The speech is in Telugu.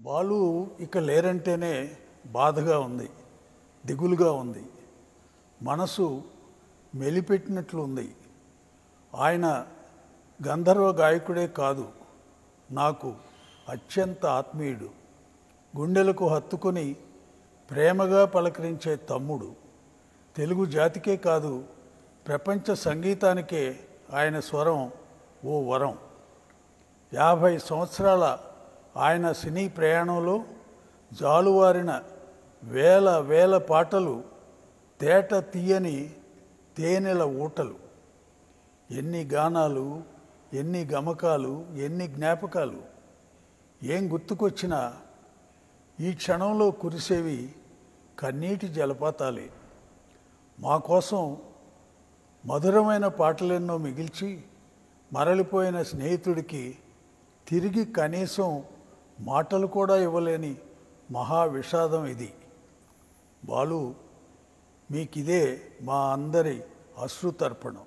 బాలు ఇక లేరంటేనే బాధగా ఉంది దిగులుగా ఉంది మనసు మెలిపెట్టినట్లు ఉంది ఆయన గంధర్వ గాయకుడే కాదు నాకు అత్యంత ఆత్మీయుడు గుండెలకు హత్తుకొని ప్రేమగా పలకరించే తమ్ముడు తెలుగు జాతికే కాదు ప్రపంచ సంగీతానికే ఆయన స్వరం ఓ వరం యాభై సంవత్సరాల ఆయన సినీ ప్రయాణంలో జాలువారిన వేల వేల పాటలు తేట తీయని తేనెల ఊటలు ఎన్ని గానాలు ఎన్ని గమకాలు ఎన్ని జ్ఞాపకాలు ఏం గుర్తుకొచ్చినా ఈ క్షణంలో కురిసేవి కన్నీటి జలపాతాలే మా కోసం మధురమైన పాటలెన్నో మిగిల్చి మరలిపోయిన స్నేహితుడికి తిరిగి కనీసం మాటలు కూడా ఇవ్వలేని మహా విషాదం ఇది బాలు మీకిదే మా అందరి అశ్రుతర్పణం